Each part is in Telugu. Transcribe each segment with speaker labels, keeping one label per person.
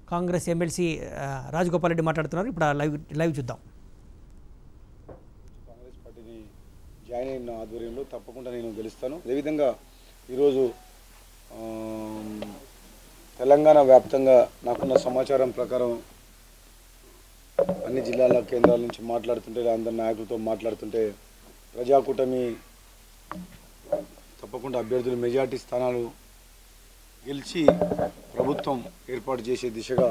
Speaker 1: కాంగ్రెస్ ఎమ్మెల్సీ ఆ, రాజగోపాల్ రెడ్డి మాట్లాడుతున్నారు ఇప్పుడు ఆ లైవ్ లైవ్ చూద్దాం
Speaker 2: కాంగ్రెస్ పార్టీని జాయిన్ అయిన ఆధ్వర్యంలో తప్పకుండా నేను గెలుస్తాను అదేవిధంగా ఈరోజు ఆమ్, తెలంగాణ వ్యాప్తంగా నాకున్న సమాచారం ప్రకారం అన్ని జిల్లాల కేంద్రాల నుంచి మాట్లాడుతుంటే అందరి నాయకులతో మాట్లాడుతుంటే ప్రజాకూటమి తప్పకుండా అభ్యర్థులు మెజార్టీ స్థానాలు గెలిచి ప్రభుత్వం ఏర్పాటు చేసే దిశగా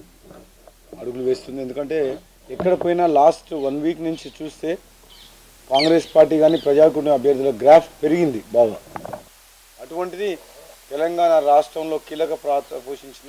Speaker 2: అడుగులు వేస్తుంది ఎందుకంటే ఎక్కడ పోయినా లాస్ట్ వన్ వీక్ నుంచి చూస్తే కాంగ్రెస్ పార్టీ కానీ ప్రజాకూటమి అభ్యర్థుల గ్రాఫ్ పెరిగింది బాగా అటువంటిది తెలంగాణ రాష్ట్రంలో కీలక పాత్ర పోషించిన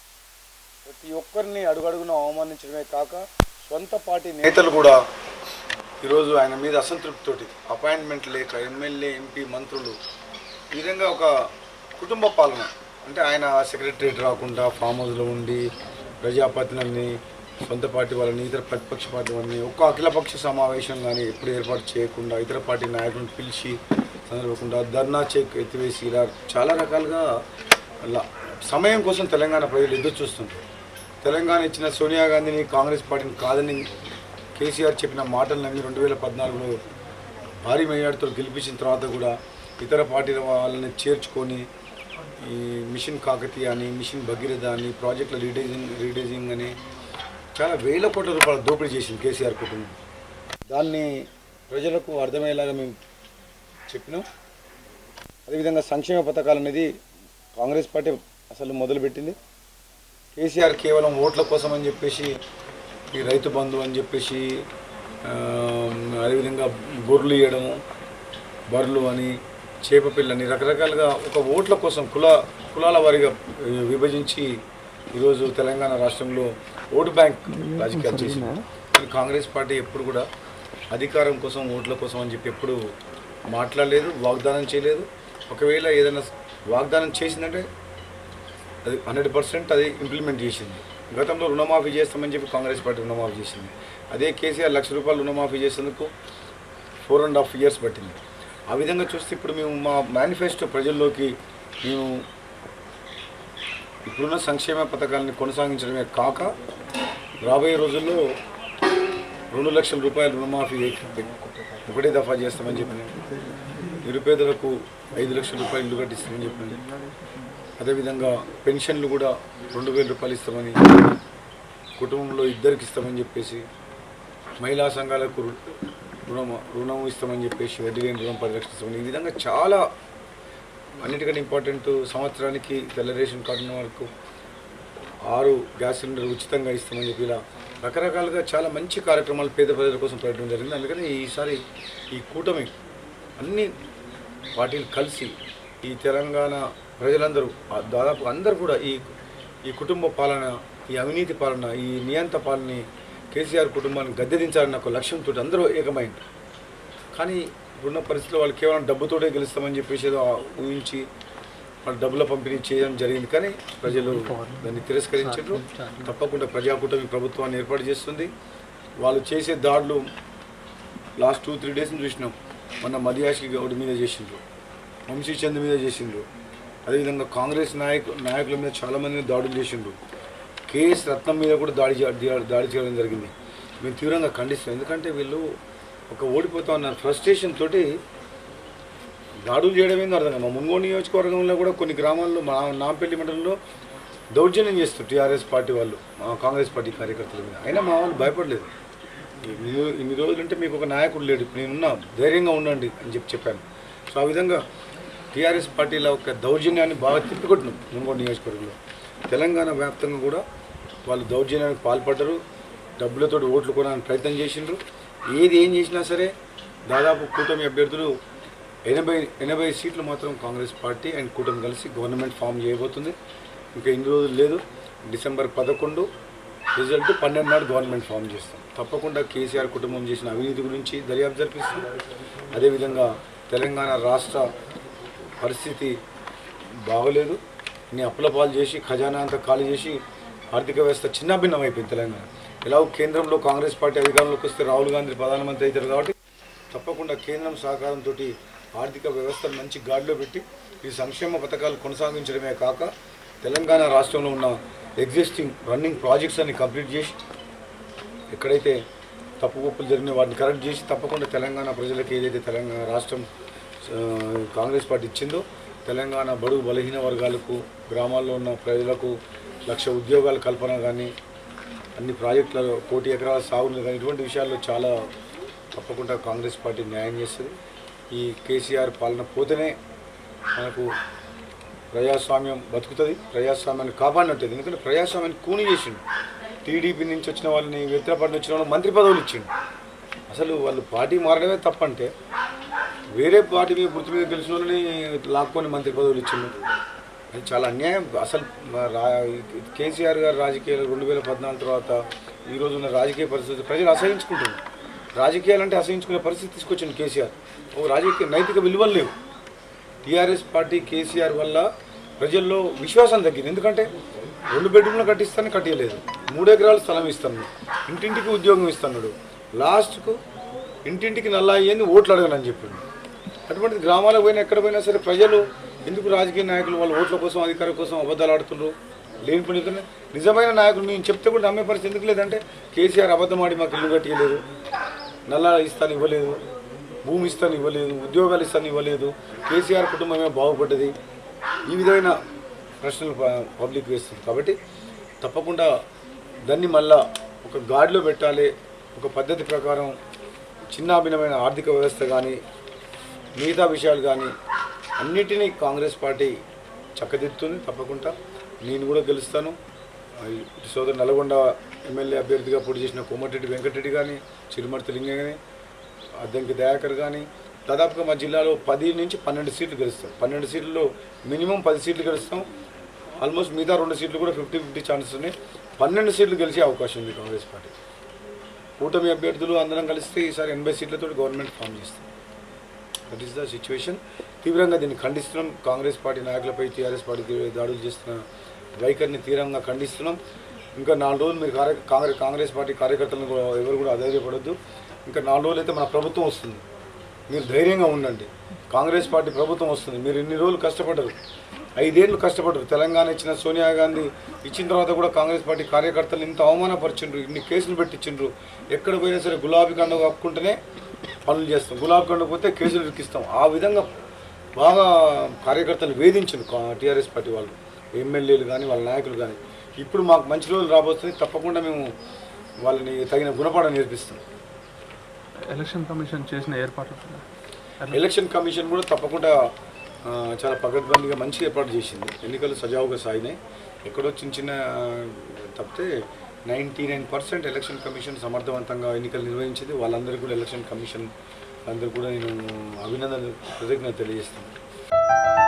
Speaker 2: ప్రతి ఒక్కరిని అడుగడుగున అవమానించడమే కాక సొంత పార్టీ నేతలు కూడా ఈరోజు ఆయన మీద అసంతృప్తితోటి అపాయింట్మెంట్ లేక ఎమ్మెల్యే ఎంపీ మంత్రులు ఈ విధంగా ఒక కుటుంబ పాలన అంటే ఆయన సెక్రటరియట్ రాకుండా ఫామ్ హౌస్లో ఉండి ప్రజాప్రతినిధులని సొంత పార్టీ వాళ్ళని ఇతర ప్రతిపక్ష పార్టీ వాళ్ళని ఒక్క అఖిలపక్ష సమావేశం కానీ ఎప్పుడు ఏర్పాటు చేయకుండా ఇతర పార్టీ నాయకులను పిలిచి సందర్భకుండా ధర్నా చెక్ ఎత్తివేసి ఇలా చాలా రకాలుగా అలా సమయం కోసం తెలంగాణ ప్రజలు ఎదురు చూస్తున్నారు తెలంగాణ ఇచ్చిన సోనియా గాంధీని కాంగ్రెస్ పార్టీని కాదని కేసీఆర్ చెప్పిన మాటలు నమ్మి రెండు వేల పద్నాలుగులో భారీ మెజార్టీతో గెలిపించిన తర్వాత కూడా ఇతర పార్టీల వాళ్ళని చేర్చుకొని ఈ మిషన్ కాకతీయ అని మిషన్ భగీరథ అని ప్రాజెక్టుల రీడేజింగ్ రీడేజింగ్ అని చాలా వేల కోట్ల రూపాయల దోపిడీ చేసింది కేసీఆర్ కుటుంబం దాన్ని ప్రజలకు అర్థమయ్యేలాగా మేము చెప్పినాం అదేవిధంగా సంక్షేమ పథకాలు అనేది కాంగ్రెస్ పార్టీ అసలు మొదలుపెట్టింది కేసీఆర్ కేవలం ఓట్ల కోసం అని చెప్పేసి ఈ రైతు బంధు అని చెప్పేసి ఆ, అదేవిధంగా గొర్రెలు ఇవ్వడము బర్రెలు అని చేప పిల్లని రకరకాలుగా ఒక ఓట్ల కోసం కుల కులాల వారిగా ఆ, విభజించి ఈరోజు తెలంగాణ రాష్ట్రంలో ఓటు బ్యాంక్ రాజకీయాలు చేసింది కానీ కాంగ్రెస్ పార్టీ ఎప్పుడు కూడా అధికారం కోసం ఓట్ల కోసం అని చెప్పి ఎప్పుడు మాట్లాడలేదు వాగ్దానం చేయలేదు ఒకవేళ ఏదైనా వాగ్దానం చేసిందంటే అది హండ్రెడ్ పర్సెంట్ అది ఇంప్లిమెంట్ చేసింది గతంలో రుణమాఫీ చేస్తామని చెప్పి కాంగ్రెస్ పార్టీ రుణమాఫీ చేసింది అదే కేసీఆర్ లక్ష రూపాయలు రుణమాఫీ చేసేందుకు ఫోర్ అండ్ హాఫ్ ఇయర్స్ పట్టింది ఆ విధంగా చూస్తే ఇప్పుడు మేము మా మేనిఫెస్టో ప్రజల్లోకి మేము ఇప్పుడున్న సంక్షేమ పథకాలని కొనసాగించడమే కాక రాబోయే రోజుల్లో రెండు లక్షల రూపాయల రుణమాఫీ ఒకటే దఫా చేస్తామని చెప్పినాం నిరుపేదలకు ఐదు లక్షల రూపాయలు ఇల్లు కట్టిస్తామని చెప్పినాం అదేవిధంగా పెన్షన్లు కూడా రెండు వేల రూపాయలు ఇస్తామని కుటుంబంలో ఇద్దరికి ఇస్తామని చెప్పేసి మహిళా సంఘాలకు రు- రుణం రుణం ఇస్తామని చెప్పేసి వడ్డీ లేని రుణం పరిరక్షిస్తామని ఈ విధంగా చాలా అన్నిటికంటే ఇంపార్టెంట్ సంవత్సరానికి తెల్ల రేషన్ కార్డు ఉన్న వరకు ఆరు గ్యాస్ సిలిండర్ ఉచితంగా ఇస్తామని చెప్పి ఇలా రకరకాలుగా చాలా మంచి కార్యక్రమాలు పేద ప్రజల కోసం పెట్టడం జరిగింది అందుకని ఈసారి ఈ కూటమి అన్ని పార్టీలు కలిసి ఈ తెలంగాణ ప్రజలందరూ ఆ దాదాపు అందరూ కూడా ఈ ఈ కుటుంబ పాలన ఈ అవినీతి పాలన ఈ నియంత పాలనని కేసీఆర్ కుటుంబాన్ని గద్దెదించాలన్న ఒక లక్ష్యంతో అందరూ ఏకమైంది కానీ ఇప్పుడున్న పరిస్థితుల్లో వాళ్ళు కేవలం డబ్బుతోటే గెలుస్తామని చెప్పేసి ఏదో ఊహించి వాళ్ళు డబ్బుల పంపిణీ చేయడం జరిగింది కానీ ప్రజలు దాన్ని తిరస్కరించారు తప్పకుండా ప్రజాకూటమి ప్రభుత్వాన్ని ఏర్పాటు చేస్తుంది వాళ్ళు చేసే దాడులు లాస్ట్ టూ త్రీ డేస్ చూసినాం మొన్న మదియాషి గౌడ్ మీద చేసిండ్రు వంశీ చంద్ మీద చేసిండ్రు అదేవిధంగా కాంగ్రెస్ నాయకు నాయకుల మీద చాలామంది దాడులు చేసిండ్రు కేఎస్ రత్నం మీద కూడా దాడి చే- దా- దాడి చేయడం జరిగింది మేము తీవ్రంగా ఖండిస్తాం ఎందుకంటే వీళ్ళు ఒక ఓడిపోతా ఉన్న ఫ్రస్ట్రేషన్ తోటి దాడులు చేయడం ఏందో అర్థం కాదు. మా మున్గోడు నియోజకవర్గంలో కూడా కొన్ని గ్రామాల్లో మా నాంపల్లి మండలంలో దౌర్జన్యం చేస్తారు టీఆర్ఎస్ పార్టీ వాళ్ళు మా కాంగ్రెస్ పార్టీ కార్యకర్తల మీద అయినా మా వాళ్ళు భయపడలేదు ఇన్ని రో- ఇన్ని రోజులంటే మీకు ఒక నాయకుడు లేడు ఇప్పుడు నేనున్నా ధైర్యంగా ఉండండి అని చెప్పి చెప్పాను సో ఆ విధంగా టీఆర్ఎస్ పార్టీల ఒక దౌర్జన్యాన్ని బాగా తిప్పికొట్టినాం మున్గోడు నియోజకవర్గంలో తెలంగాణ వ్యాప్తంగా కూడా వాళ్ళు దౌర్జన్యానికి పాల్పడ్డరు డబ్బులతో ఓట్లు కొనడానికి ప్రయత్నం చేసిండ్రు ఏది ఏం చేసినా సరే దాదాపు కూటమి అభ్యర్థులు ఎనభై ఎనభై సీట్లు మాత్రం కాంగ్రెస్ పార్టీ అండ్ కూటమి కలిసి గవర్నమెంట్ ఫామ్ చేయబోతుంది ఇంకా ఇన్ని రోజులు లేదు డిసెంబర్ పదకొండు రిజల్ట్ పన్నెండు నాడు గవర్నమెంట్ ఫామ్ చేస్తాం తప్పకుండా కేసీఆర్ కుటుంబం చేసిన అవినీతి గురించి దర్యాప్తు జరిపిస్తాం అదేవిధంగా తెలంగాణ రాష్ట్ర పరిస్థితి బాగలేదు నీ అప్పుల పాలు చేసి ఖజానా అంతా ఖాళీ చేసి ఆర్థిక వ్యవస్థ చిన్నాభిన్నం అయిపోయింది తెలంగాణ ఎలాగో కేంద్రంలో కాంగ్రెస్ పార్టీ అధికారంలోకి వస్తే రాహుల్ గాంధీ ప్రధానమంత్రి అవుతారు కాబట్టి తప్పకుండా కేంద్రం సహకారంతో ఆర్థిక వ్యవస్థను మంచి గాడిలో పెట్టి ఈ సంక్షేమ పథకాలు కొనసాగించడమే కాక తెలంగాణ రాష్ట్రంలో ఉన్న ఎగ్జిస్టింగ్ రన్నింగ్ ప్రాజెక్ట్స్ అన్ని కంప్లీట్ చేసి ఎక్కడైతే తప్పు ఒప్పులు జరిగినాయో వాటిని కరెక్ట్ చేసి తప్పకుండా తెలంగాణ ప్రజలకు ఏదైతే తెలంగాణ రాష్ట్రం ఆ, కాంగ్రెస్ పార్టీ ఇచ్చిందో తెలంగాణ బడుగు బలహీన వర్గాలకు గ్రామాల్లో ఉన్న ప్రజలకు లక్ష ఉద్యోగాల కల్పన కానీ అన్ని ప్రాజెక్టులలో కోటి ఎకరాల సాగుని కానీ ఇటువంటి విషయాల్లో చాలా తప్పకుండా కాంగ్రెస్ పార్టీ న్యాయం చేస్తుంది ఈ కేసీఆర్ పాలన పోతేనే మనకు ప్రజాస్వామ్యం బతుకుతుంది ప్రజాస్వామ్యాన్ని కాపాడినట్టు ఎందుకంటే ప్రజాస్వామ్యాన్ని కూని చేసిండు టీడీపీ నుంచి వచ్చిన వాళ్ళని వ్యతిరేపడిన వచ్చిన వాళ్ళు మంత్రి పదవులు ఇచ్చిండు అసలు వాళ్ళు పార్టీ మారడమే తప్పంటే వేరే పార్టీ మీద గుర్తు మీద గెలిచిన వాళ్ళని లాక్కొని మంత్రి పదవులు ఇచ్చిండు అది చాలా అన్యాయం అసలు మా రా కేసీఆర్ గారు రాజకీయాలు రెండు వేల పద్నాలుగు తర్వాత ఈ రోజు ఉన్న రాజకీయ పరిస్థితి ప్రజలు అసహించుకుంటున్నారు రాజకీయాలు అంటే అసహించుకునే పరిస్థితి తీసుకొచ్చింది కేసీఆర్ ఓ రాజకీయ నైతిక విలువలు లేవు టీఆర్ఎస్ పార్టీ కేసీఆర్ వల్ల ప్రజల్లో విశ్వాసం తగ్గింది ఎందుకంటే రెండు బెడ్రూమ్లు కట్టిస్తాను కట్టియలేదు మూడు ఎకరాల స్థలం ఇస్తాను ఇంటింటికి ఉద్యోగం ఇస్తున్నాడు లాస్ట్కు ఇంటింటికి నల్లా అయ్యింది ఓట్లు అడగనని చెప్పిండు అటువంటి గ్రామాలకు పోయినా ఎక్కడ పోయినా సరే ప్రజలు ఎందుకు రాజకీయ నాయకులు వాళ్ళ ఓట్ల కోసం అధికారం కోసం అబద్ధాలు ఆడుతున్నారు లేని పని నిజమైన నాయకులు మేము చెప్తే కూడా నమ్మే పరిస్థితి ఎందుకు లేదంటే కేసీఆర్ అబద్ధం ఆడి మాకు ఇల్లు కట్టియలేదు నల్లా ఇస్తాను ఇవ్వలేదు భూమి ఇస్తాను ఇవ్వలేదు ఉద్యోగాలు ఇస్తాను ఇవ్వలేదు కేసీఆర్ కుటుంబమే బాగుపడ్డది ఈ విధమైన ప్రశ్నలు ప- పబ్లిక్ వేస్తుంది కాబట్టి తప్పకుండా దాన్ని మళ్ళా ఒక గాడిలో పెట్టాలి ఒక పద్ధతి ప్రకారం చిన్నాభిన్నమైన ఆర్థిక వ్యవస్థ కానీ మిగతా విషయాలు కానీ అన్నిటినీ కాంగ్రెస్ పార్టీ చక్కదిద్దుతుంది తప్పకుండా నేను కూడా గెలుస్తాను ఆ, ఇటు సోదరు నల్గొండ ఎమ్మెల్యే అభ్యర్థిగా పోటీ చేసిన కోమటిరెడ్డి వెంకటరెడ్డి కానీ చిరుమర్తి లింగ కానీ అద్దంకి దయాకర్ కానీ దాదాపుగా మా జిల్లాలో పది నుంచి పన్నెండు సీట్లు గెలుస్తాం పన్నెండు సీట్లలో మినిమం పది సీట్లు గెలుస్తాం ఆల్మోస్ట్ మిగతా రెండు సీట్లు కూడా ఫిఫ్టీ ఫిఫ్టీ ఛాన్సెస్ ఉన్నాయి పన్నెండు సీట్లు గెలిచే అవకాశం ఉంది కాంగ్రెస్ పార్టీ కూటమి అభ్యర్థులు అందరం కలిస్తే ఈసారి ఎనభై సీట్లతో గవర్నమెంట్ ఫామ్ చేస్తాం దట్ ఈస్ ద సిచ్యువేషన్ తీవ్రంగా దీన్ని ఖండిస్తున్నాం కాంగ్రెస్ పార్టీ నాయకులపై టీఆర్ఎస్ పార్టీ తీవ్ర దాడులు చేస్తున్న వైఖరిని తీవ్రంగా ఖండిస్తున్నాం ఇంకా నాలుగు రోజులు మీరు కార్య కాంగ్రెస్ కాంగ్రెస్ పార్టీ కార్యకర్తలను కూడా ఎవరు కూడా అధైర్యపడొద్దు ఇంకా నాలుగు రోజులు అయితే మన ప్రభుత్వం వస్తుంది మీరు ధైర్యంగా ఉండండి కాంగ్రెస్ పార్టీ ప్రభుత్వం వస్తుంది మీరు ఇన్ని రోజులు కష్టపడ్డరు ఐదేళ్ళు కష్టపడ్డరు తెలంగాణ ఇచ్చిన సోనియా గాంధీ ఇచ్చిన తర్వాత కూడా కాంగ్రెస్ పార్టీ కార్యకర్తలు ఇంత అవమానపరిచిండ్రు ఇన్ని కేసులు పెట్టించిండ్రు ఎక్కడ పోయినా సరే గులాబీ కండ కప్పుకుంటేనే పనులు చేస్తాం గులాబీ కండ పోతే కేసులు ఇరికిస్తాం ఆ విధంగా బాగా కార్యకర్తలు వేధించింది టీఆర్ఎస్ పార్టీ వాళ్ళు ఎమ్మెల్యేలు కానీ వాళ్ళ నాయకులు కానీ ఇప్పుడు మాకు మంచి రోజులు రాబోతుంది తప్పకుండా మేము వాళ్ళని తగిన గుణపాఠం నేర్పిస్తాం
Speaker 3: ఎలక్షన్ కమిషన్ చేసిన ఏర్పాట్లు
Speaker 2: ఎలక్షన్ కమిషన్ కూడా తప్పకుండా ఆ, చాలా పకడ్బందీగా మంచి ఏర్పాటు చేసింది ఎన్నికలు సజావుగా సాగినాయి ఎక్కడో చిన్న చిన్న ఆ, తప్పితే ninety nine percent election commission సమర్థవంతంగా ఎన్నికలు నిర్వహించింది వాళ్ళందరికీ కూడా ఎలక్షన్ కమిషన్ అందరూ కూడా నేను అభినందన కృతజ్ఞత తెలియజేస్తాను